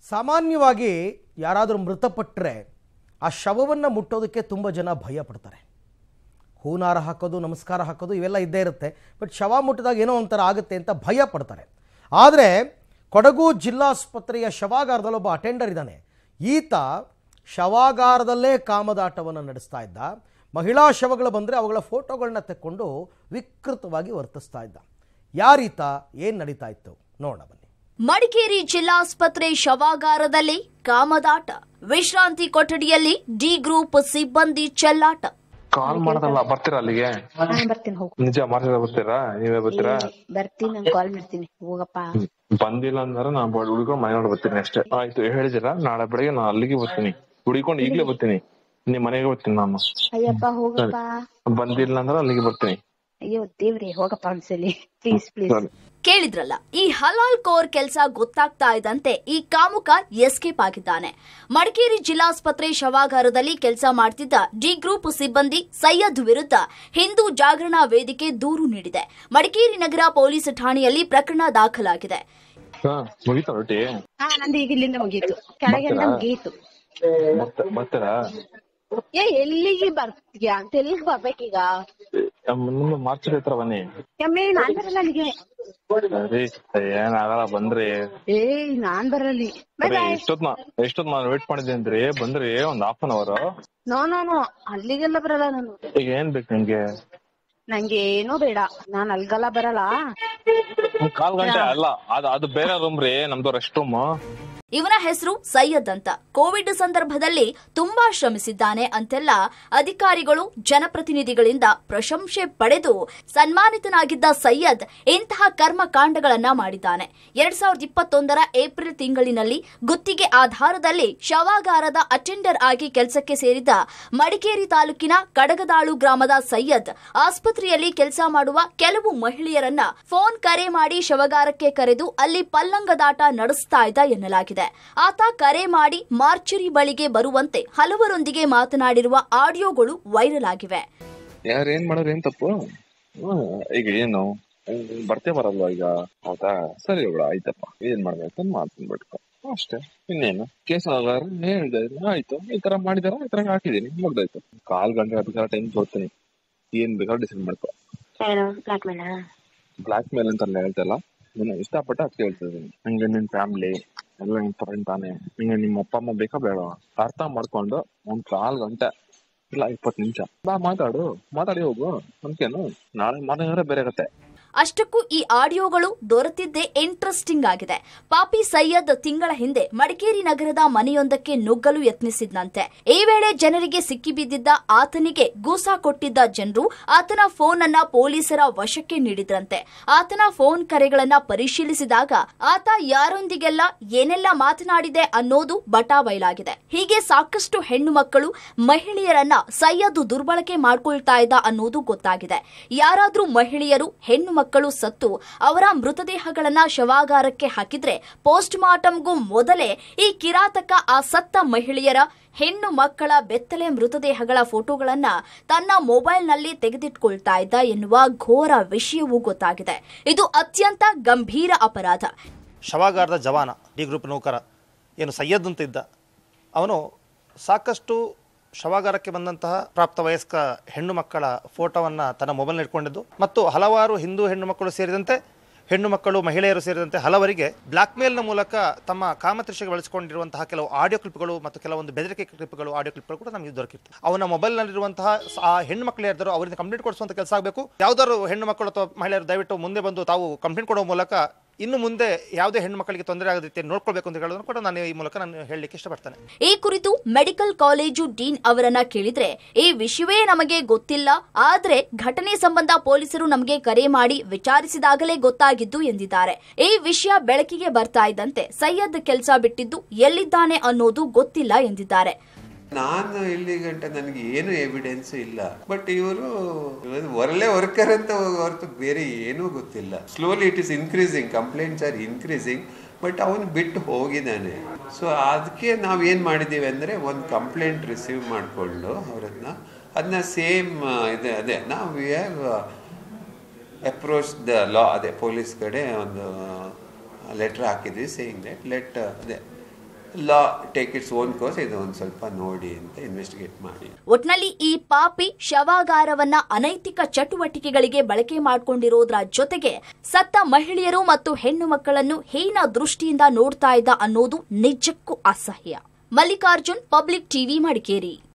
ಸಾಮಾನ್ಯವಾಗಿ ಯಾರಾದರೂ ಮೃತಪಟ್ಟರೆ ಆ ಶವವನ್ನು ಮುಟ್ಟೋದಕ್ಕೆ ತುಂಬ ಜನ ಭಯ ಪಡ್ತಾರೆ ಹೂನಾರ ಹಾಕೋದು ನಮಸ್ಕಾರ ಹಾಕೋದು ಇವೆಲ್ಲ ಇದ್ದೇ ಇರುತ್ತೆ ಬಟ್ ಶವ ಮುಟ್ಟಿದಾಗ ಏನೋ ಒಂಥರ ಆಗುತ್ತೆ ಅಂತ ಭಯ ಪಡ್ತಾರೆ ಆದರೆ ಕೊಡಗು ಜಿಲ್ಲಾಸ್ಪತ್ರೆಯ ಶವಾಗಾರದಲ್ಲಿ ಒಬ್ಬ ಅಟೆಂಡರ್ ಇದ್ದಾನೆ ಈತ ಶವಾಗಾರದಲ್ಲೇ ಕಾಮದಾಟವನ್ನು ನಡೆಸ್ತಾ ಇದ್ದ ಮಹಿಳಾ ಶವಗಳು ಬಂದರೆ ಅವುಗಳ ಫೋಟೋಗಳನ್ನ ತೆಕ್ಕೊಂಡು ವಿಕೃತವಾಗಿ ವರ್ತಿಸ್ತಾ ಇದ್ದ ಯಾರೀತ ಏನು ನಡೀತಾ ಇತ್ತು ನೋಡೋಣ ಬನ್ನಿ ಮಡಿಕೇರಿ ಜಿಲ್ಲಾಸ್ಪತ್ರೆ ಶವಾಗಾರದಲ್ಲಿ ಕಾಮದಾಟ ವಿಶ್ರಾಂತಿ ಕೊಠಡಿಯಲ್ಲಿ ಡಿ ಗ್ರೂಪ್ ಸಿಬ್ಬಂದಿ ಚೆಲ್ಲಾಟ ಕಾಲ್ ಮಾಡದಲ್ಲ ಬರ್ತೀರಾ ಅಲ್ಲಿಗೆ ನಾನ್ ಬರ್ತೀನಿ ಹೋಗು ನಿಜ ಮಾಡ್ತೀರಾ ಬರ್ತೀರಾ ನೀವೇ ಬರ್ತೀರಾ ಬರ್ತೀನಿ ನಾನು ಕಾಲ್ ಮಾಡ್ತೀನಿ ಹೋಗಪ್ಪ ಬಂದಿಲ್ಲ ಅಂದ್ರೆ ನಾ ಹುಡುಕೊಂಡು ಮನೆ ನೋಡಿ ಬರ್ತೀನಿ ಅಷ್ಟೇ ಆಯ್ತು ಹೇಳಿದಿರಾ ನಾಳೆ ಬೆಳಗ್ಗೆ ನಾ ಅಲ್ಲಿಗೆ ಬರ್ತೀನಿ ಹುಡುಕೊಂಡು ಈಗ್ಲೇ ಬರ್ತೀನಿ ನಿಮ್ ಮನೆಗೆ ಬರ್ತೀನಿ ನಾನು ಅಯ್ಯಪ್ಪ ಹೋಗಪ್ಪ ಬಂದಿಲ್ಲ ಅಂದ್ರೆ ಅಲ್ಲಿಗೆ ಬರ್ತೀನಿ ಅಯ್ಯೋ ದೇವ್ರಿ ಹೋಗಪ್ಪ ಒಂದ್ಸಲಿ ಪ್ಲೀಸ್ ಪ್ಲೀಸ್ ಸರಿ. ಕೇಳಿದ್ರಲ್ಲ ಈ ಹಲಾಲ್ ಕೋರ್ ಕೆಲಸ ಗೊತ್ತಾಗ್ತಾ ಇದ್ದಂತೆ ಈ ಕಾಮುಕ ಎಸ್ಕೇಪ್ ಆಗಿದ್ದಾನೆ ಮಡಿಕೇರಿ ಜಿಲ್ಲಾಸ್ಪತ್ರೆ ಶವಾಗಾರದಲ್ಲಿ ಕೆಲಸ ಮಾಡ್ತಿದ್ದ ಡಿ ಗ್ರೂಪ್ ಸಿಬ್ಬಂದಿ ಸೈಯದ್ ವಿರುದ್ಧ ಹಿಂದೂ ಜಾಗರಣಾ ವೇದಿಕೆ ದೂರು ನೀಡಿದೆ ಮಡಿಕೇರಿ ನಗರ ಪೊಲೀಸ್ ಠಾಣೆಯಲ್ಲಿ ಪ್ರಕರಣ ದಾಖಲಾಗಿದೆ ಹಾ ಮುಗೀತಾ ರೊಟ್ಟಿ ಹಾ ನಂದು ಈಗ ಇಲ್ಲಿಂದ ಮುಗೀತು ಕೆಳಗಿಂದ ಬರ್ತೀರಾ? ಮುಗೀತು ಬರ್ತ- ಬರ್ತೀರಾ ಏ ಎಲ್ಲಿಗೆ ಬರ್ತೀಯ ಅಂತ ಎಲ್ಲಿಗೆ ಬರ್ಬೇಕೀಗ ನಿಮ್ಮ ಮಾರ್ಚ್ ಹತ್ರ ಬನ್ನಿ ಎಮ್ಮೆ ನಾನ್ ಬರಲ್ಲ ಅಲ್ಲಿಗೆ ಸರಿ ಏನಾಗಲ್ಲ ಬಂದ್ರಿ ಏ ನಾನ್ ಬರಲ್ಲ ಬೈ ಸರಿ ಬಾಯ್ ಎಷ್ಟೊತ್ ನಾ ಎಷ್ಟೊತ್ ನಾನು ವೇಟ್ ಮಾಡಿದ್ದೆ ಅಂದ್ರಿ ಬಂದ್ರಿ ಒಂದ್ half an hour no no no ಅಲ್ಲಿಗೆಲ್ಲ ಬರಲ್ಲ ನಾನು ಈಗ ಏನ್ ಬೇಕು ನಿಮ್ಗೆ ನಂಗೆ ಏನೂ ಬೇಡ ನಾನ್ ಅಲ್ಗೆಲ್ಲ ಬರಲ್ಲ ಒಂದ್ ಕಾಲ್ ಗಂಟೆ ಅಲ್ಲ ಅದು ಅದು ಬೇರೆ ರೂಮ್ ರೀ ನಮ್ದು ರೆಸ್ಟ್ ರೂಮ್ ಇವನ ಹೆಸರು ಸೈಯದ್ ಅಂತ ಕೋವಿಡ್ ಸಂದರ್ಭದಲ್ಲಿ ತುಂಬಾ ಶ್ರಮಿಸಿದ್ದಾನೆ ಅಂತೆಲ್ಲ ಅಧಿಕಾರಿಗಳು ಜನಪ್ರತಿನಿಧಿಗಳಿಂದ ಪ್ರಶಂಸೆ ಪಡೆದು ಸನ್ಮಾನಿತನಾಗಿದ್ದ ಸೈಯದ್ ಇಂತಹ ಕರ್ಮಕಾಂಡಗಳನ್ನ ಮಾಡಿದ್ದಾನೆ ಎರಡ್ ಸಾವಿರದ ಇಪ್ಪತ್ತೊಂದರ ಏಪ್ರಿಲ್ ತಿಂಗಳಿನಲ್ಲಿ ಗುತ್ತಿಗೆ ಆಧಾರದಲ್ಲಿ ಶವಾಗಾರದ ಅಟೆಂಡರ್ ಆಗಿ ಕೆಲಸಕ್ಕೆ ಸೇರಿದ್ದ ಮಡಿಕೇರಿ ತಾಲೂಕಿನ ಕಡಗದಾಳು ಗ್ರಾಮದ ಸೈಯದ್ ಆಸ್ಪತ್ರೆಯಲ್ಲಿ ಕೆಲಸ ಮಾಡುವ ಕೆಲವು ಮಹಿಳೆಯರನ್ನ ಫೋನ್ ಕರೆ ಮಾಡಿ ಶವಗಾರಕ್ಕೆ ಕರೆದು ಅಲ್ಲಿ ಪಲ್ಲಂಗದಾಟ ನಡೆಸ್ತಾ ಇದ್ದ ಎನ್ನಲಾಗಿದೆ ಆತ ಕರೆ ಮಾಡಿ ಮಾರ್ಚರಿ ಬಳಿಗೆ ಬರುವಂತೆ ಹಲವರೊಂದಿಗೆ ಮಾತನಾಡಿರುವ ಆಡಿಯೋಗಳು ವೈರಲ್ ಆಗಿವೆ ಯಾರು ಏನ್ ಮಾಡೋರು ಏನ್ ತಪ್ಪು ಹ್ಮ್, ಈಗ ಏನು ಹ್ಮ್, ಬರ್ತೇ ಬರಲ್ವಾ ಈಗ ಹೌದಾ ಸರಿ ಬಿಡ ಆಯ್ತಪ್ಪ ಏನ್ ಮಾಡ್ಬೇಕು ಮಾಡ್ತೀನಿ ಬಿಟ್ಕೊ ಅಷ್ಟೇ ಇನ್ನೇನು ಕೇಸ್ ಹೇಳಿದೆ ಆಯ್ತು ಈ ತರ ಮಾಡಿದಾರ ಈ ತರ ಹಾಕಿದೀನಿ ಮುಗ್ದಾಯ್ತು ಕಾಲ್ ಗಂಟೆ ಬೇಕಾದ್ರೆ ಟೈಮ್ ಕೊಡ್ತೀನಿ ಏನ್ ಬೇಕಾದ್ರೆ ಡಿಸೈಡ್ ಮಾಡ್ಕೊ ಏನು ಬ್ಲಾಕ್ ಮೇಲ ಬ್ಲಾಕ್ ಮೇಲ್ ಅಂತ ಹೇಳ್ತಲ್ಲ ನಿನ್ನ ಇಷ್ಟಪಟ್ಟು ಅದಕ್ಕೆ ಹೇಳ್ತಿದ್ದೀನಿ ಹಂಗೆ ನಿನ್ ಫ್ಯಾಮಿಲಿ ಎಲ್ಲ ನಿನ್ ಫ್ರೆಂಡ್ ತಾನೆ ನಿಂಗೆ ನಿಮ್ಮ ಅಪ್ಪ ಅಮ್ಮ ಬೇಕಾ ಬೇಡ ಅರ್ಥ ಮಾಡ್ಕೊಂಡು ಒಂದ್ ಕಾಲ್ ಗಂಟೆ ಇಲ್ಲ ಇಪ್ಪತ್ತು ನಿಮಿಷ ಬಾ ಮಾತಾಡು ಮಾತಾಡಿ ಹೋಗು ನಮ್ಗೇನು ನಾಳೆ ಮಾತಾಡಿದ್ರೆ ಬೇರೆ ಕತೆ ಅಷ್ಟಕ್ಕೂ ಈ ಆಡಿಯೋಗಳು ದೊರೆತಿದ್ದೇ ಇಂಟ್ರೆಸ್ಟಿಂಗ್ ಆಗಿದೆ ಪಾಪಿ ಸೈಯದ್ ತಿಂಗಳ ಹಿಂದೆ ಮಡಿಕೇರಿ ನಗರದ ಮನೆಯೊಂದಕ್ಕೆ ನುಗ್ಗಲು ಯತ್ನಿಸಿದ್ನಂತೆ ಈ ವೇಳೆ ಜನರಿಗೆ ಸಿಕ್ಕಿಬಿದ್ದಿದ್ದ ಆತನಿಗೆ ಗೂಸಾ ಕೊಟ್ಟಿದ್ದ ಜನರು ಆತನ ಫೋನ್ ಅನ್ನ ಪೊಲೀಸರ ವಶಕ್ಕೆ ನೀಡಿದ್ರಂತೆ ಆತನ ಫೋನ್ ಕರೆಗಳನ್ನ ಪರಿಶೀಲಿಸಿದಾಗ ಆತ ಯಾರೊಂದಿಗೆಲ್ಲ ಏನೆಲ್ಲ ಮಾತನಾಡಿದೆ ಅನ್ನೋದು ಬಟಾ ಬಯಲಾಗಿದೆ ಹೀಗೆ ಸಾಕಷ್ಟು ಹೆಣ್ಣು ಮಕ್ಕಳು ಮಹಿಳೆಯರನ್ನ ಸೈಯದ್ ದುರ್ಬಳಕೆ ಮಾಡ್ಕೊಳ್ತಾ ಇದ್ದ ಅನ್ನೋದು ಗೊತ್ತಾಗಿದೆ ಯಾರಾದ್ರೂ ಮಹಿಳೆಯರು ಹೆಣ್ಣು ಮಕ್ಕಳು ಸತ್ತು ಅವರ ಮೃತದೇಹಗಳನ್ನ ಶವಾಗಾರಕ್ಕೆ ಹಾಕಿದ್ರೆ ಪೋಸ್ಟ್ ಮಾರ್ಟಂಗೂ ಮೊದಲೇ ಈ ಕಿರಾತಕ ಆ ಸತ್ತ ಮಹಿಳೆಯರ ಹೆಣ್ಣು ಮಕ್ಕಳ ಬೆತ್ತಲೆ ಮೃತದೇಹಗಳ ಫೋಟೋಗಳನ್ನ ತನ್ನ ಮೊಬೈಲ್ನಲ್ಲಿ ತೆಗೆದಿಟ್ಕೊಳ್ತಾ ಇದ್ದ ಎನ್ನುವ ಘೋರ ವಿಷಯವೂ ಗೊತ್ತಾಗಿದೆ ಇದು ಅತ್ಯಂತ ಗಂಭೀರ ಅಪರಾಧ ಶವಾಗಾರದ ಜವಾನ ಡಿ ಗ್ರೂಪ್ ನೌಕರ ಏನು ಸೈಯದ್ ಅಂತ ಇದ್ದ ಅವನು ಸಾಕಷ್ಟು ಶವಾಗಾರಕ್ಕೆ ಬಂದಂತಹ ಪ್ರಾಪ್ತ ವಯಸ್ಕ ಹೆಣ್ಣು ಮಕ್ಕಳ ಫೋಟೋವನ್ನು ತನ್ನ ಮೊಬೈಲ್ ಇಟ್ಕೊಂಡಿದ್ದು ಮತ್ತು ಹಲವಾರು ಹಿಂದೂ ಹೆಣ್ಣು ಮಕ್ಕಳು ಸೇರಿದಂತೆ ಹೆಣ್ಣು ಮಕ್ಕಳು ಮಹಿಳೆಯರು ಸೇರಿದಂತೆ ಹಲವರಿಗೆ ಬ್ಲಾಕ್ ಮೇಲ್ನ ಮೂಲಕ ತಮ್ಮ ಕಾಮತೃಷೆಗೆ ಬಳಸಿಕೊಂಡಿರುವಂತಹ ಕೆಲವು ಆಡಿಯೋ ಕ್ಲಿಪ್ಗಳು ಮತ್ತು ಕೆಲವೊಂದು ಬೆದರಿಕೆ ಕ್ಲಿಪ್ಗಳು ಆಡಿಯೋ ಕ್ಲಿಪ್ಗಳು ಕೂಡ ನಮಗೆ ದೊರಕಿತ್ತು ಅವನ ಮೊಬೈಲ್ನಲ್ಲಿರುವಂತಹ ಸ- ಆ ಹೆಣ್ಣು ಮಕ್ಕಳು ಯಾರ್ದಾರೋ ಅವರಿಂದ ಕಂಪ್ಲೇಂಟ್ ಕೊಡಿಸುವಂಥ ಕೆಲಸ ಆಗಬೇಕು ಯಾವ್ದಾದ್ರು ಹೆಣ್ಣು ಮಕ್ಕಳು ಅಥವಾ ಮಹಿಳೆಯರು ದಯವಿಟ್ಟು ಮುಂದೆ ಬಂದು ತಾವು ಕಂಪ್ಲೇಂಟ್ ಕೊಡೋ ಮೂಲಕ ಇನ್ನು ಮುಂದೆ ಯಾವುದೇ ಹೆಣ್ಣು ಮಕ್ಕಳಿಗೆ ತೊಂದರೆ ಆಗದ ರೀತಿ ನೋಡ್ಕೊಳ್ಬೇಕು ಅಂತ ಹೇಳೋದನ್ನು ಕೂಡ ನಾನು ಈ ಮೂಲಕ ನಾನು ಹೇಳಲಿಕ್ಕೆ ಇಷ್ಟಪಡ್ತೇನೆ ಈ ಕುರಿತು ಮೆಡಿಕಲ್ ಕಾಲೇಜು ಡೀನ್ ಅವರನ್ನ ಕೇಳಿದ್ರೆ ಈ ವಿಷಯವೇ ನಮಗೆ ಗೊತ್ತಿಲ್ಲ ಆದ್ರೆ ಘಟನೆ ಸಂಬಂಧ ಪೊಲೀಸರು ನಮಗೆ ಕರೆ ಮಾಡಿ ವಿಚಾರಿಸಿದಾಗಲೇ ಗೊತ್ತಾಗಿದ್ದು ಎಂದಿದ್ದಾರೆ ಈ ವಿಷಯ ಬೆಳಕಿಗೆ ಬರ್ತಾ ಇದ್ದಂತೆ ಸೈಯದ್ ಕೆಲಸ ಬಿಟ್ಟಿದ್ದು ಎಲ್ಲಿದ್ದಾನೆ ಅನ್ನೋದು ಗೊತ್ತಿಲ್ಲ ಎಂದಿದ್ದಾರೆ ನಾನು ಇಲ್ಲಿ ಗಂಟ ನನಗೆ ಏನು ಎವಿಡೆನ್ಸ್ ಇಲ್ಲ ಬಟ್ ಇವರು ಒಳ್ಳೆ ವರ್ಕರ್ ಅಂತ ಹೊರತು ಬೇರೆ ಏನೂ ಗೊತ್ತಿಲ್ಲ slowly it is increasing complaints are increasing but ಅವನು ಬಿಟ್ಟು ಹೋಗಿದ್ದಾನೆ ಸೊ ಅದಕ್ಕೆ ನಾವು ಏನು ಮಾಡಿದ್ದೀವಿ ಅಂದರೆ ಒಂದು ಕಂಪ್ಲೇಂಟ್ ರಿಸೀವ್ ಮಾಡಿಕೊಂಡು ಅವರನ್ನ ಅದನ್ನ ಸೇಮ್ ಇದೆ ಅದೇ ನಾವು we have approach the law ಅದೇ ಪೊಲೀಸ್ ಕಡೆ ಒಂದು ಲೆಟ್ರ್ ಹಾಕಿದ್ವಿ ಸೇಯಿಂಗ್ ದಟ್ ಲೆಟ್ ಅದೇ law take its own course ಇದು ಒಂದು ಸ್ವಲ್ಪ ನೋಡಿ ಅಂತ ಇನ್ವೆಸ್ಟಿಗೇಟ್ ಮಾಡಿ ಒಟ್ನಲ್ಲಿ ಈ ಪಾಪಿ ಶವಾಗಾರವನ್ನ ಅನೈತಿಕ ಚಟುವಟಿಕೆಗಳಿಗೆ ಬಳಕೆ ಮಾಡಿಕೊಂಡಿರೋದ್ರ ಜೊತೆಗೆ ಸತ್ತ ಮಹಿಳೆಯರು ಮತ್ತು ಹೆಣ್ಣು ಮಕ್ಕಳನ್ನು ಹೀನ ದೃಷ್ಟಿಯಿಂದ ನೋಡ್ತಾ ಇದ್ದ ಅನ್ನೋದು ನಿಜಕ್ಕೂ ಅಸಹ್ಯ ಮಲ್ಲಿಕಾರ್ಜುನ್ ಪಬ್ಲಿಕ್ ಟಿವಿ ಮಡಿಕೇರಿ